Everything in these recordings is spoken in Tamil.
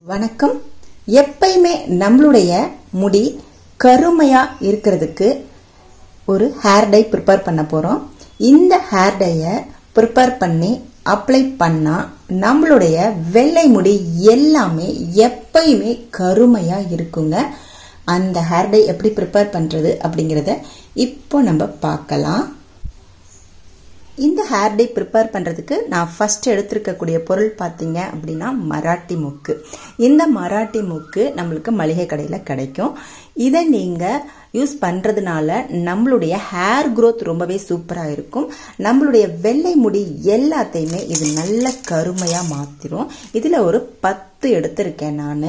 வணக்கம் எப்பயுமே நம்மளுடைய முடி கருமையா இருக்கிறதுக்கு ஒரு ஹேர் டை ப்ரிப்பேர் பண்ண போறோம் இந்த ஹேர் டையை ப்ரிப்பேர் பண்ணி அப்ளை பண்ணா நம்மளுடைய வெள்ளை முடி எல்லாமே எப்பயுமே கருமையா இருக்குங்க அந்த ஹேர் டை எப்படி ப்ரிப்பேர் பண்றது அப்படிங்கிறத இப்போ நம்ம பார்க்கலாம் இந்த ஹேர் டை ப்ரிப்பேர் பண்ணுறதுக்கு நான் ஃபஸ்ட் எடுத்திருக்கக்கூடிய பொருள் பார்த்தீங்க அப்படின்னா மராட்டி முக்கு இந்த மராட்டி முக்கு நம்மளுக்கு மளிகை கடையில் கிடைக்கும் இதை நீங்கள் யூஸ் பண்ணுறதுனால நம்மளுடைய ஹேர் க்ரோத் ரொம்பவே சூப்பராக இருக்கும் நம்மளுடைய வெள்ளை முடி எல்லாத்தையுமே இது நல்ல கருமையாக மாற்றிடும் இதில் ஒரு பத்து எடுத்திருக்கேன் நான்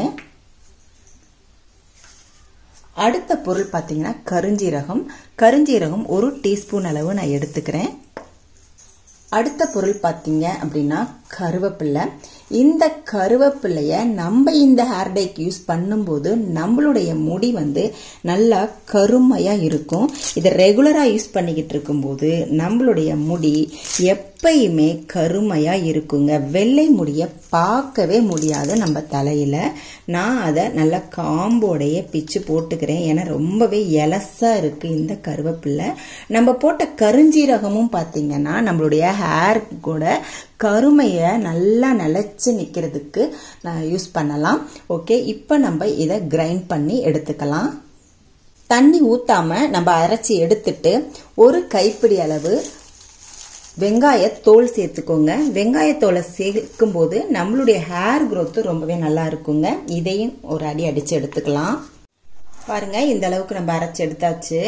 அடுத்த பொருள் பார்த்தீங்கன்னா கருஞ்சீரகம் கருஞ்சீரகம் ஒரு டீஸ்பூன் அளவு நான் எடுத்துக்கிறேன் அடுத்த பொருள் பார்த்தீங்க அப்படின்னா கருவேப்பில்லை இந்த கருவேப்பிள்ளைய நம்ம இந்த ஹேர் டைக்கு யூஸ் பண்ணும்போது நம்மளுடைய முடி வந்து நல்லா கருமையாக இருக்கும் இதை ரெகுலராக யூஸ் பண்ணிக்கிட்டு இருக்கும்போது நம்மளுடைய முடி எப்பயுமே கருமையாக இருக்குங்க வெள்ளை முடியை பார்க்கவே முடியாது நம்ம தலையில் நான் அதை நல்லா காம்போடைய பிச்சு போட்டுக்கிறேன் ஏன்னா ரொம்பவே எலசாக இருக்குது இந்த கருவேப்பில்லை நம்ம போட்ட கருஞ்சீரகமும் பார்த்தீங்கன்னா நம்மளுடைய ஹேர் கூட கருமையை நல்லா நிலச்சி நிற்கிறதுக்கு யூஸ் பண்ணலாம் ஓகே இப்போ நம்ம இதை கிரைண்ட் பண்ணி எடுத்துக்கலாம் தண்ணி ஊற்றாம நம்ம அரைச்சி எடுத்துட்டு ஒரு கைப்பிடி அளவு வெங்காய தோல் சேர்த்துக்கோங்க வெங்காயத்தோலை சேர்க்கும் போது நம்மளுடைய ஹேர் க்ரோத்து ரொம்பவே நல்லா இருக்குங்க இதையும் ஒரு அடி அடித்து எடுத்துக்கலாம் பாருங்க இந்த அளவுக்கு நம்ம அரைச்சி எடுத்தாச்சு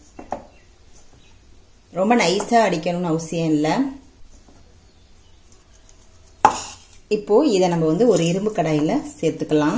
ரொம்ப நைஸாக அடிக்கணும்னு அவசியம் இல்லை இப்போ இதை நம்ம வந்து ஒரு இரும்பு கடாயில் சேர்த்துக்கலாம்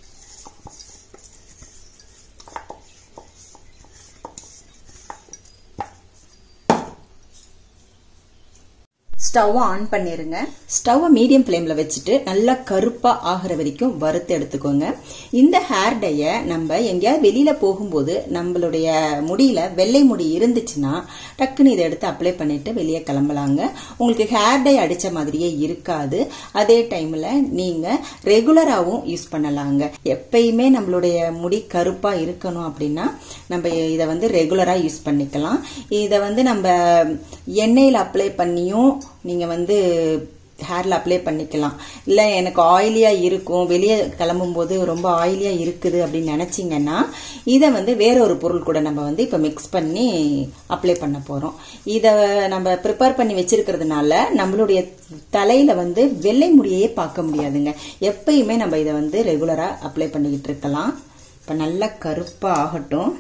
ஸ்டவ்வை ஆன் பண்ணிருங்க ஸ்டவ்வை மீடியம் ஃப்ளேமில் வச்சுட்டு நல்லா கருப்பாக ஆகிற வரைக்கும் வறுத்து எடுத்துக்கோங்க இந்த ஹேர் டையை நம்ம எங்கேயாவது வெளியில் போகும்போது நம்மளுடைய முடியில வெள்ளை முடி இருந்துச்சுன்னா டக்குன்னு இதை எடுத்து அப்ளை பண்ணிட்டு வெளியே கிளம்பலாங்க உங்களுக்கு ஹேர் டை அடித்த மாதிரியே இருக்காது அதே டைமில் நீங்கள் ரெகுலராகவும் யூஸ் பண்ணலாங்க எப்பயுமே நம்மளுடைய முடி கருப்பாக இருக்கணும் அப்படின்னா நம்ம இதை வந்து ரெகுலராக யூஸ் பண்ணிக்கலாம் இதை வந்து நம்ம எண்ணெயில் அப்ளை பண்ணியும் நீங்கள் வந்து ஹேரில் அப்ளை பண்ணிக்கலாம் இல்லை எனக்கு ஆயிலியாக இருக்கும் வெளியே கிளம்பும்போது ரொம்ப ஆயிலியாக இருக்குது அப்படின்னு நினச்சிங்கன்னா இதை வந்து வேற ஒரு பொருள் கூட நம்ம வந்து இப்போ மிக்ஸ் பண்ணி அப்ளை பண்ண போகிறோம் இதை நம்ம ப்ரிப்பேர் பண்ணி வச்சிருக்கிறதுனால நம்மளுடைய தலையில் வந்து வெள்ளை முடியையே பார்க்க முடியாதுங்க எப்பயுமே நம்ம இதை வந்து ரெகுலராக அப்ளை பண்ணிக்கிட்டு இருக்கலாம் இப்போ நல்லா கருப்பாக ஆகட்டும்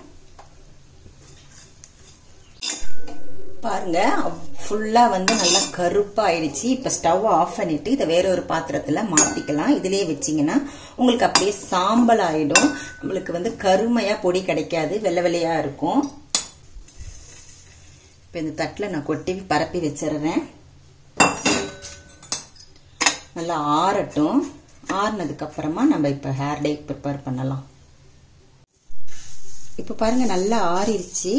பாருங்க ஃபுல்லாக வந்து நல்லா கருப்பாக ஆயிடுச்சு இப்போ ஸ்டவ் ஆஃப் பண்ணிட்டு இதை வேற ஒரு பாத்திரத்தில் மாற்றிக்கலாம் இதிலேயே வச்சிங்கன்னா உங்களுக்கு அப்படியே சாம்பல் ஆயிடும் நம்மளுக்கு வந்து கருமையாக பொடி கிடைக்காது வெள்ளை வெள்ளையாக இருக்கும் இப்போ இந்த தட்டில் நான் கொட்டி பரப்பி வச்சிடுறேன் நல்லா ஆறட்டும் ஆறுனதுக்கு அப்புறமா நம்ம இப்போ ஹேர் டை ப்ரிப்பேர் பண்ணலாம் இப்போ பாருங்க நல்லா ஆறிடுச்சு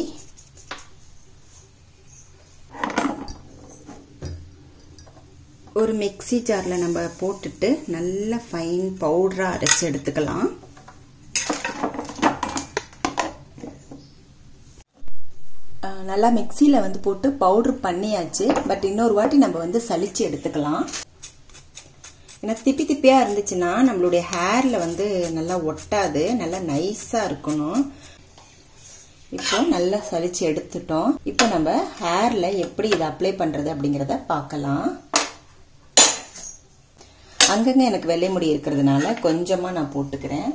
ஒரு மிக்சி ஜாரில் நம்ம போட்டுட்டு நல்ல ஃபைன் பவுடராக அரைச்சி எடுத்துக்கலாம் நல்லா மிக்சியில் வந்து போட்டு பவுட்ரு பண்ணியாச்சு பட் இன்னொரு வாட்டி நம்ம வந்து சளிச்சு எடுத்துக்கலாம் ஏன்னா திப்பி திப்பியாக இருந்துச்சுன்னா நம்மளுடைய ஹேரில் வந்து நல்லா ஒட்டாது நல்லா நைஸாக இருக்கணும் இப்போ நல்லா சளிச்சு எடுத்துட்டோம் இப்போ நம்ம ஹேரில் எப்படி இதை அப்ளை பண்ணுறது அப்படிங்கிறத பார்க்கலாம் அங்கங்க எனக்கு வெள்ளை முடி இருக்கிறதுனால கொஞ்சமாக நான் போட்டுக்கிறேன்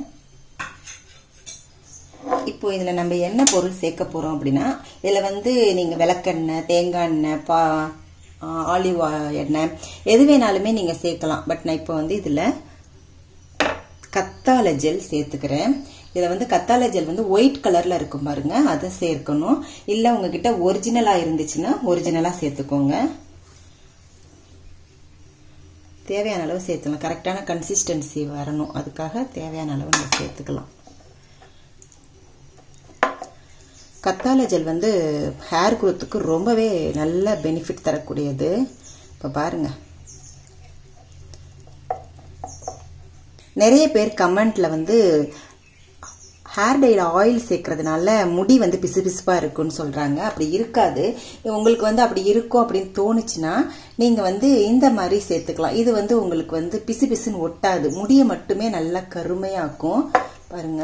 இப்போ இதில் நம்ம என்ன பொருள் சேர்க்க போகிறோம் அப்படின்னா இதில் வந்து நீங்கள் விளக்கெண்ணெய் தேங்காய் எண்ணெய் பா ஆலிவ் எண்ணெய் எது வேணாலுமே நீங்கள் சேர்க்கலாம் பட் நான் இப்போ வந்து இதில் கத்தாழை ஜெல் சேர்த்துக்கிறேன் இதில் வந்து கத்தாழை ஜெல் வந்து ஒயிட் கலரில் இருக்கும் பாருங்க அதை சேர்க்கணும் இல்லை உங்ககிட்ட ஒரிஜினலாக இருந்துச்சுன்னா ஒரிஜினலாக சேர்த்துக்கோங்க தேவையான அளவு சேர்த்துக்கலாம் கரெக்டான கன்சிஸ்டன்சி வரணும் அதுக்காக தேவையான அளவு நம்ம சேர்த்துக்கலாம் கத்தாழை ஜெல் வந்து ஹேர் குரோத்துக்கு ரொம்பவே நல்ல பெனிஃபிட் தரக்கூடியது இப்போ பாருங்கள் நிறைய பேர் கமெண்ட்ல வந்து ஹேர் டையில் ஆயில் சேர்க்கறதுனால முடி வந்து பிசு பிசுப்பாக இருக்குன்னு சொல்கிறாங்க அப்படி இருக்காது உங்களுக்கு வந்து அப்படி இருக்கும் அப்படின்னு தோணுச்சுன்னா நீங்கள் வந்து இந்த மாதிரி சேர்த்துக்கலாம் இது வந்து உங்களுக்கு வந்து பிசு பிசுன்னு ஒட்டாது முடியை மட்டுமே நல்லா கருமையாக்கும் பாருங்க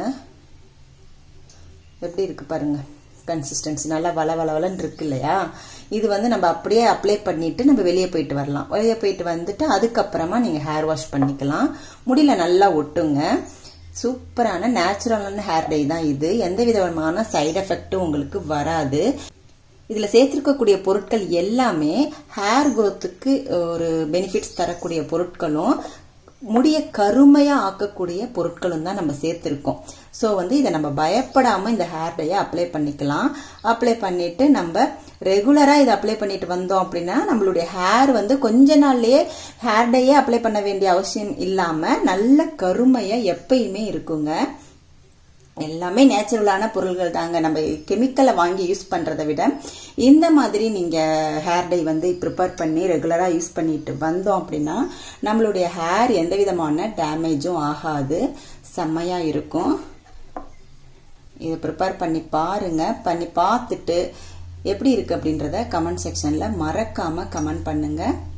எப்படி இருக்கு பாருங்க கன்சிஸ்டன்சி நல்லா வள வளவலன்னு இருக்கு இல்லையா இது வந்து நம்ம அப்படியே அப்ளை பண்ணிட்டு நம்ம வெளியே போயிட்டு வரலாம் வெளியே போயிட்டு வந்துட்டு அதுக்கப்புறமா நீங்கள் ஹேர் வாஷ் பண்ணிக்கலாம் முடியல நல்லா ஒட்டுங்க சூப்பரான நேச்சுரலான ஹேர் டை தான் இது எந்த விதமான சைடு எஃபெக்டும் உங்களுக்கு வராது இதில் சேர்த்திருக்கக்கூடிய பொருட்கள் எல்லாமே ஹேர் குரோத்துக்கு ஒரு பெனிஃபிட்ஸ் தரக்கூடிய பொருட்களும் முடிய கருமையாக ஆக்கக்கூடிய பொருட்களும் தான் நம்ம சேர்த்துருக்கோம் ஸோ வந்து இதை நம்ம பயப்படாமல் இந்த ஹேர் டையை அப்ளை பண்ணிக்கலாம் அப்ளை பண்ணிட்டு நம்ம ரெகுலராக இதை அப்ளை பண்ணிட்டு வந்தோம் அப்படின்னா நம்மளுடைய ஹேர் வந்து கொஞ்ச நாள்லயே ஹேர் டையே அப்ளை பண்ண வேண்டிய அவசியம் இல்லாமல் நல்ல கருமையாக எப்பயுமே இருக்குங்க எல்லாமே நேச்சுரலான பொருள்கள் தாங்க நம்ம கெமிக்கலை வாங்கி யூஸ் பண்ணுறதை விட இந்த மாதிரி நீங்கள் ஹேர் டை வந்து ப்ரிப்பேர் பண்ணி ரெகுலராக யூஸ் பண்ணிட்டு வந்தோம் அப்படின்னா நம்மளுடைய ஹேர் எந்த விதமான டேமேஜும் ஆகாது செம்மையாக இருக்கும் இதை ப்ரிப்பேர் பண்ணி பாருங்க பண்ணி பார்த்துட்டு எப்படி இருக்கு அப்படின்றத கமெண்ட் செக்ஷனில் மறக்காமல் கமெண்ட் பண்ணுங்கள்